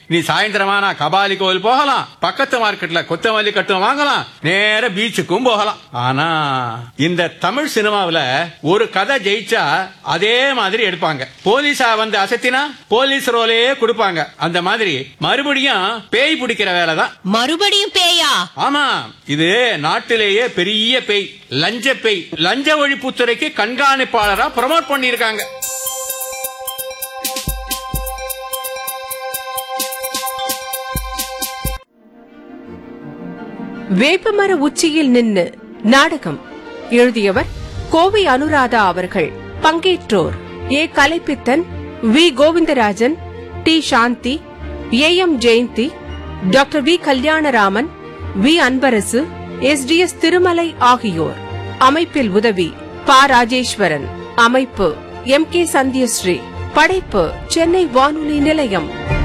நீ சாயந்தரமானா கபாலி கோவில் போகலாம் பக்கத்து மார்க்கெட்ல கொத்தமல்லி கட்டும் வாங்கலாம் நேர பீச்சுக்கும் போகலாம் ஆனா இந்த தமிழ் சினிமாவுல ஒரு கதை ஜெயிச்சா அதே மாதிரி எடுப்பாங்க போலீஸா வந்து அசத்தினா போலீஸ் ரோலே கொடுப்பாங்க அந்த மாதிரி மறுபடியும் பேய் பிடிக்கிற வேலை தான் மறுபடியும் பேயா ஆமா இது நாட்டிலேயே பெரிய பேய் லஞ்ச பேய் லஞ்ச ஒழிப்புத்துறைக்கு கண்காணிப்பாளரா ப்ரமோட் பண்ணியிருக்காங்க வேப்பமர உச்சியில் நின்னு நாடகம் எழுதியவர் கோவை அனுராதா அவர்கள் பங்கேற்றோர் A Kalaipithan V Govindarajan T Shanthi A M Jayanthi doctor V Kalyanaraman V Anbarasu S T S Thirumalai ஆகியோர் அமைப்பில் உதவி பா ராஜேஸ்வரன் அமைப்பு எம் கே சந்தியஸ்ரீ படைப்பு சென்னை வானொலி நிலையம்